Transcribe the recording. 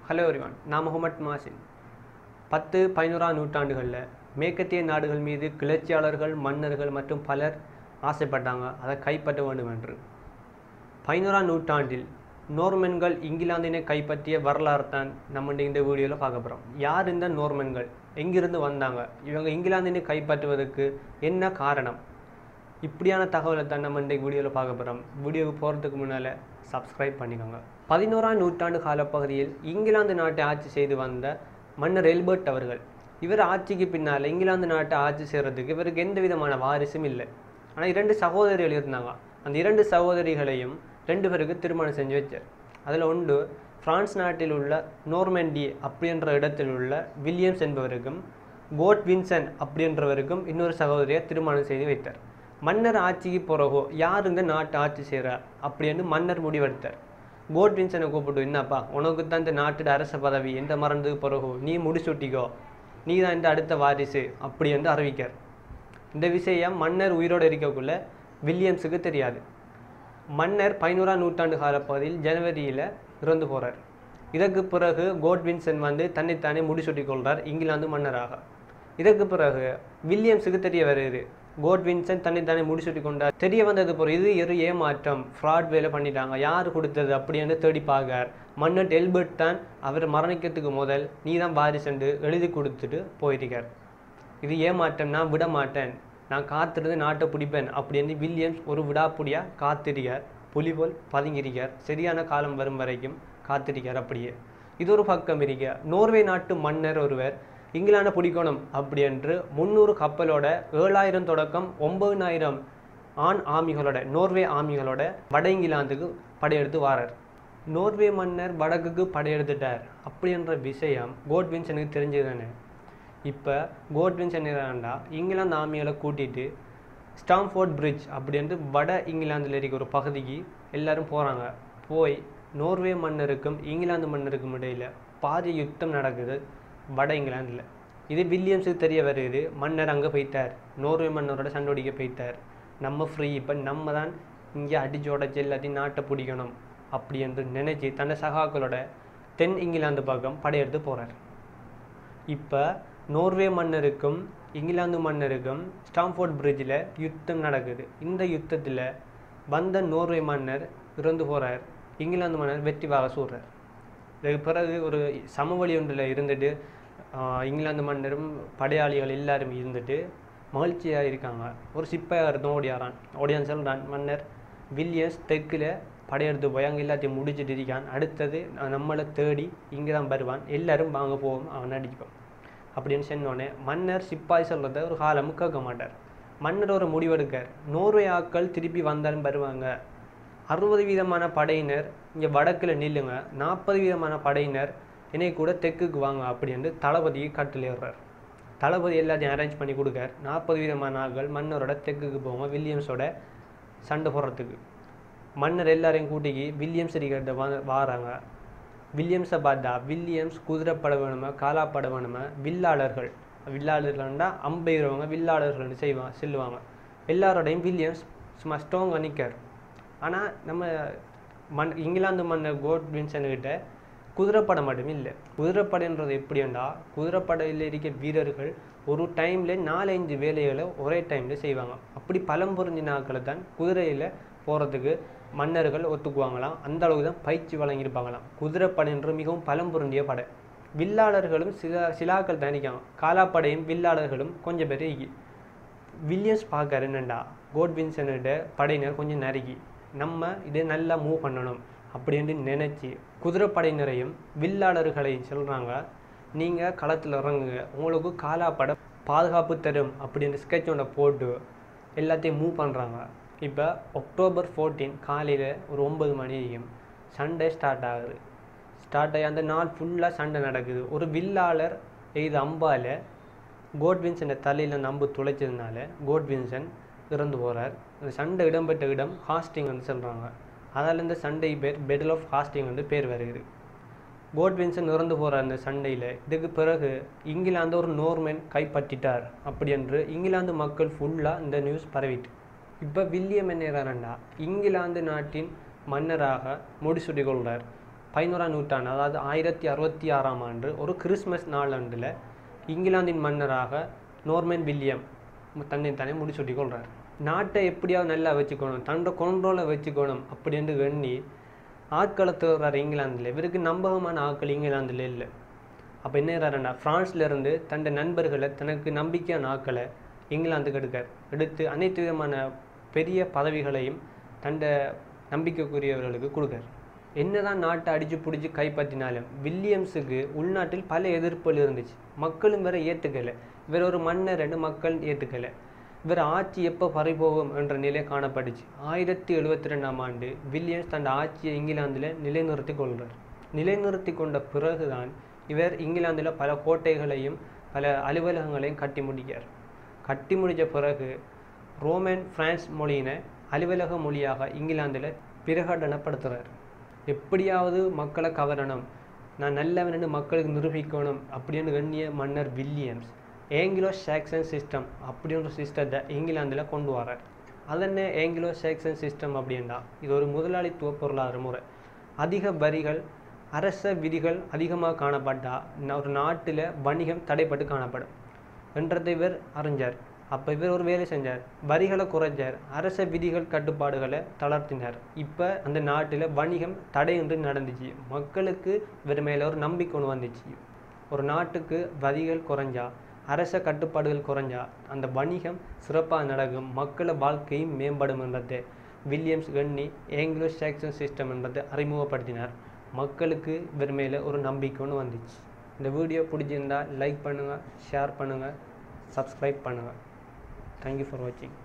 hello everyone நான் முகமட் மாசின் பத்து பதினோராம் நூற்றாண்டுகளில் மேற்கத்திய நாடுகள் மீது கிளர்ச்சியாளர்கள் மன்னர்கள் மற்றும் பலர் ஆசைப்பட்டாங்க அதை கைப்பற்ற வேண்டும் என்று பதினோராம் நூற்றாண்டில் நோர்மன்கள் இங்கிலாந்தினை கைப்பற்றிய வரலாறு தான் நம்ம இந்த வீடியோவில் பார்க்க போகிறோம் யார் இந்த நோர்மன்கள் எங்கிருந்து வந்தாங்க இவங்க இங்கிலாந்தினை கைப்பற்றுவதற்கு என்ன காரணம் இப்படியான தகவலை தான் நம்ம இந்த வீடியோவில் பார்க்க போகிறோம் வீடியோவுக்கு போகிறதுக்கு முன்னால் சப்ஸ்கிரைப் பண்ணிக்கோங்க பதினோராம் நூற்றாண்டு காலப்பகுதியில் இங்கிலாந்து நாட்டை ஆட்சி செய்து வந்த மன்னர் எல்பர்ட் அவர்கள் இவர் ஆட்சிக்கு பின்னால் இங்கிலாந்து நாட்டை ஆட்சி செய்கிறதுக்கு இவருக்கு எந்த விதமான வாரிசும் இல்லை ஆனால் இரண்டு சகோதரிகள் இருந்தாங்க அந்த இரண்டு சகோதரிகளையும் ரெண்டு பேருக்கு திருமணம் செஞ்சு வச்சார் அதில் ஒன்று பிரான்ஸ் நாட்டில் உள்ள நோர்மெண்டி அப்படின்ற இடத்தில் உள்ள வில்லியம்ஸ் என்பவருக்கும் கோட் வின்சன் அப்படின்றவருக்கும் இன்னொரு சகோதரியை திருமணம் செய்து வைத்தார் மன்னர் ஆட்சிக்கு பிறகோ யார் இந்த நாட்டை ஆட்சி செய்கிறார் அப்படின்னு மன்னர் முடிவெடுத்தார் கோட் வின்சனை கூப்பிட்டு என்னப்பா உனக்கு தான் இந்த நாட்டோட அரச பதவி எந்த மறந்ததுக்கு பிறகோ நீ முடிசூட்டிக்கோ நீ தான் இந்த அடுத்த வாரிசு அப்படி என்று அறிவிக்கார் இந்த விஷயம் மன்னர் உயிரோடு இருக்கக்குள்ள வில்லியம்ஸுக்கு தெரியாது மன்னர் பதினோராம் நூற்றாண்டு காலப்பகுதியில் ஜனவரியில் இறந்து போகிறார் இதற்கு பிறகு கோட்வின்சன் வந்து தன்னைத்தானே முடிசூட்டிக் கொள்கிறார் இங்கிலாந்து மன்னராக இதற்கு பிறகு வில்லியம்ஸுக்கு தெரிய வருது கோட்வின்சன் தன்னைத்தானே முடிசூட்டி கொண்டார் தெரிய வந்தது பிறகு இது ஒரு ஏமாற்றம் ஃப்ராட் வேலை பண்ணிட்டாங்க யார் கொடுத்தது அப்படின்னு தேடி பார்க்கார் மன்னர் எல்பர்ட் தான் அவர் மரணிக்கிறதுக்கு முதல் நீ தான் வாரிசண்டு எழுதி கொடுத்துட்டு போயிருக்கார் இது ஏமாற்றம் நான் விட மாட்டேன் நான் காத்திருந்து நாட்டை பிடிப்பேன் அப்படின்னு வில்லியம்ஸ் ஒரு விடாப்புடியாக காத்திருக்கார் புலி போல் பதுங்கியிருக்கார் சரியான காலம் வரும் வரைக்கும் காத்திருக்கார் அப்படியே இது ஒரு பக்கம் இருக்க நோர்வே நாட்டு மன்னர் ஒருவர் இங்கிலாண்டை பிடிக்கணும் அப்படி என்று முந்நூறு கப்பலோட ஏழாயிரம் தொடக்கம் ஒன்பதினாயிரம் ஆண் ஆமிகளோட நோர்வே ஆமிகளோட வட இங்கிலாந்துக்கு படையெடுத்து வாரார் நோர்வே மன்னர் வடக்குக்கு படையெடுத்துட்டார் அப்படின்ற விஷயம் கோட்வின்சனுக்கு தெரிஞ்சது தானே இப்போ கோட்வின்சன் என்னடா இங்கிலாந்து ஆர்மிகளை கூட்டிட்டு ஸ்டாம்ஃபோர்ட் பிரிட்ஜ் அப்படின்ட்டு வட இங்கிலாந்தில் இருக்க ஒரு பகுதிக்கு எல்லாரும் போகிறாங்க போய் நோர்வே மன்னருக்கும் இங்கிலாந்து மன்னருக்கும் இடையில் பாதி யுத்தம் நடக்குது வட இங்கிலாந்தில் இது வில்லியம்ஸுக்கு தெரிய வருது மன்னர் அங்கே போயிட்டார் நோர்வே மன்னரோட சண்டோடிக்க போயிட்டார் நம்ம ஃப்ரீ இப்போ நம்ம தான் இங்கே அடிச்சு உடச்சி எல்லாத்தையும் நாட்டை பிடிக்கணும் அப்படி என்று நினைச்சு தன்னை சகாக்களோட தென் இங்கிலாந்து பக்கம் படையெடுத்து போகிறார் இப்போ நோர்வே மன்னருக்கும் இங்கிலாந்து மன்னருக்கும் ஸ்டாம்ஃபோர்ட் பிரிட்ஜில் யுத்தம் நடக்குது இந்த யுத்தத்தில் வந்த நோர்வே மன்னர் இறந்து போகிறார் இங்கிலாந்து மன்னர் வெற்றி வாக சூடுறார் இதுக்கு பிறகு ஒரு சமவெளி ஒன்றில் இருந்துட்டு ஆஹ், இங்கிலாந்து மன்னரும் படையாளிகள் எல்லாரும் இருந்துட்டு மகிழ்ச்சியாக இருக்காங்க ஒரு சிப்பாயார் தான் ஓடியாரான் ஓடியான்னு சொல்கிறான் மன்னர் வில்லியம்ஸ் தெற்கில் படையெடுத்து போய் அங்கே எல்லாத்தையும் முடிச்சுட்டு இருக்கான் அடுத்தது நம்மளை தேடி இங்கே தான் வருவான் எல்லாரும் வாங்க போவோம் அவன் அடிப்பான் அப்படின்னு சொன்னோடனே மன்னர் சிப்பாய் சொல்கிறத ஒரு காலமும் கேட்க மாட்டார் மன்னர் ஒரு முடிவெடுக்கார் நோர்வே ஆட்கள் திருப்பி வந்தாலும் வருவாங்க அறுபது வீதமான படையினர் இங்கே வடக்கில் நில்லுங்க நாற்பது வீதமான படையினர் என்னை கூட தெற்குக்கு வாங்க அப்படின்னு தளபதியை கட்டளையிடுறார் தளபதி எல்லாத்தையும் அரேஞ்ச் பண்ணி கொடுக்கார் நாற்பது வீதமான ஆட்கள் மன்னரோட தெற்குக்கு போவாங்க வில்லியம்ஸோட சண்டை போடுறதுக்கு மன்னர் எல்லாரையும் கூட்டிக்கி வில்லியம்ஸ் அடிக்கிட்ட வா வாராங்க வில்லியம்ஸை பார்த்தா வில்லியம்ஸ் குதிரைப்பட வேணுமா காலாப்பட வேணுமா வில்லாளர்கள் வில்லாளர்கள்னா அம்பெய்கிறவங்க வில்லாளர்கள்னு செய்வாங்க செல்லுவாங்க எல்லாரோடையும் வில்லியம்ஸ் சும்மா ஸ்ட்ராங்காக நிற்கார் ஆனால் நம்ம மன் இங்கிலாந்து மன்னர் கோட் வின்சன்கிட்ட குதிரைப்படை மட்டும் இல்லை குதிரைப்படைன்றது எப்படின்னா குதிரைப்படையில் இருக்க வீரர்கள் ஒரு டைமில் நாலஞ்சு வேலைகளை ஒரே டைமில் செய்வாங்க அப்படி பலம் பொருந்தின ஆட்களை தான் குதிரையில் போகிறதுக்கு மன்னர்கள் ஒத்துக்குவாங்களாம் அந்த அளவுக்கு தான் பயிற்சி வழங்கியிருப்பாங்களாம் குதிரைப்படைன்ற மிகவும் பலம் பொருந்திய படை வில்லாளர்களும் சில சிலாக்கள் தான் இருக்காங்க காலாப்படையும் வில்லாளர்களும் கொஞ்சம் பேர் இருக்கு வில்லியம்ஸ் பார்க்கற என்னண்டா கோட் வின்சனோட படையினர் கொஞ்சம் நறுக்கி நம்ம இதை நல்லா மூவ் பண்ணணும் அப்படின்னு நினச்சி குதிரைப்படையினரையும் வில்லாளர்களையும் சொல்கிறாங்க நீங்கள் களத்தில் இறங்குங்க உங்களுக்கு காலாப்படை பாதுகாப்பு தரும் அப்படின்னு ஸ்கெட்ச் ஒன்றை போட்டு எல்லாத்தையும் மூவ் பண்ணுறாங்க இப்போ அக்டோபர் ஃபோர்டீன் காலையில் ஒரு ஒன்பது மணியும் சண்டே ஸ்டார்ட் ஆகுது ஸ்டார்ட் ஆகி அந்த நாள் ஃபுல்லாக சண்டை நடக்குது ஒரு வில்லாளர் எய்து அம்பால் கோட்வின்சனை தலையில் நம்பு துளைச்சதுனால கோட்வின்சன் இறந்து போகிறார் அந்த சண்டை இடம்பெற்ற இடம் ஹாஸ்டிங் வந்து சொல்கிறாங்க அதால் இந்த சண்டை பேர் பெடல் ஆஃப் ஹாஸ்டிங் வந்து பேர் வருகிறது கோட்வின்சன் இறந்து போகிற அந்த சண்டையில் இதுக்கு பிறகு இங்கிலாந்து ஒரு நோர்மேன் கைப்பற்றிட்டார் அப்படி என்று இங்கிலாந்து மக்கள் ஃபுல்லாக இந்த நியூஸ் பரவிட்டு இப்போ வில்லியம் என்ன இங்கிலாந்து நாட்டின் மன்னராக முடிசூட்டிக் கொள்கிறார் பதினோராம் நூற்றாண்டு அதாவது ஆயிரத்தி அறுபத்தி ஆறாம் ஆண்டு ஒரு கிறிஸ்மஸ் நாளண்டில் இங்கிலாந்தின் மன்னராக நோர்மன் வில்லியம் தன்னை தானே முடிச்சுட்டி கொள்கிறார் நாட்டை எப்படியாவது நல்லா வச்சுக்கணும் தன்னோட கொண்டோலை வச்சுக்கணும் அப்படின்னு எண்ணி ஆட்களை தேடுறாரு இங்கிலாந்தில் இவருக்கு நம்பகமான ஆட்கள் இங்கிலாந்தில் இல்லை அப்போ என்ன செய்றாருன்னா பிரான்ஸ்ல இருந்து தன்னுடைய நண்பர்களை தனக்கு நம்பிக்கையான ஆட்களை இங்கிலாந்துக்கு எடுக்கார் எடுத்து அனைத்து விதமான பெரிய பதவிகளையும் தன்னுடைய நம்பிக்கைக்குரியவர்களுக்கு கொடுக்கார் என்னதான் நாட்டை அடிச்சு பிடிச்சி கைப்பற்றினாலும் வில்லியம்ஸுக்கு உள்நாட்டில் பல எதிர்ப்புகள் இருந்துச்சு மக்களும் வேற ஏற்றுக்கலை இவர் ஒரு மன்னர்னு மக்கள் ஏற்றுக்கலை இவர் ஆட்சி எப்போ பறிபோகும் என்ற நிலை காணப்பட்டுச்சு ஆயிரத்தி எழுபத்தி ரெண்டாம் ஆண்டு வில்லியம்ஸ் தன் ஆட்சியை இங்கிலாந்தில் நிலைநிறுத்தி கொள்கிறார் நிலைநிறுத்தி கொண்ட பிறகுதான் இவர் இங்கிலாந்தில் பல கோட்டைகளையும் பல அலுவலகங்களையும் கட்டி முடிக்கிறார் கட்டி முடித்த பிறகு ரோமன் பிரான்ஸ் மொழியினை அலுவலக மொழியாக இங்கிலாந்தில் பிரகடனப்படுத்துகிறார் எப்படியாவது மக்களை கவரணும் நான் நல்லவனு மக்களுக்கு நிரூபிக்கணும் அப்படின்னு எண்ணிய மன்னர் வில்லியம்ஸ் ஏங்கிலோ சாக்சன் சிஸ்டம் அப்படின்ற சிஸ்டத்தை இங்கிலாந்தில் கொண்டு வரார் அதென்ன ஏங்கிலோ சாக்சன் சிஸ்டம் அப்படின்னா இது ஒரு முதலாளித்துவ பொருளாதார முறை அதிக வரிகள் அரச விதிகள் அதிகமாக காணப்பட்டால் ஒரு நாட்டில் வணிகம் தடைப்பட்டு காணப்படும் என்றதை இவர் அறிஞ்சார் அப்போ இவர் ஒரு வேலை செஞ்சார் வரிகளை குறைஞ்சார் அரச விதிகள் கட்டுப்பாடுகளை தளர்த்தினார் இப்போ அந்த நாட்டில் வணிகம் தடையின்றி நடந்துச்சு மக்களுக்கு இவர் மேலே ஒரு நம்பிக்கை ஒன்று வந்துச்சு ஒரு நாட்டுக்கு வரிகள் குறைஞ்சா அரச கட்டுப்பாடுகள் குறைஞ்சா அந்த வணிகம் சிறப்பாக நடக்கும் மக்கள வாழ்க்கையும் மேம்படும் என்றதை வில்லியம்ஸ் கண்ணி ஏங்கிலோ சாக்சன் சிஸ்டம் என்றதை அறிமுகப்படுத்தினார் மக்களுக்கு இவர் மேலே ஒரு நம்பிக்கை ஒன்று வந்துச்சு இந்த வீடியோ பிடிச்சிருந்தா லைக் பண்ணுங்கள் ஷேர் பண்ணுங்கள் சப்ஸ்கிரைப் பண்ணுங்கள் தேங்க்யூ ஃபார் வாட்சிங்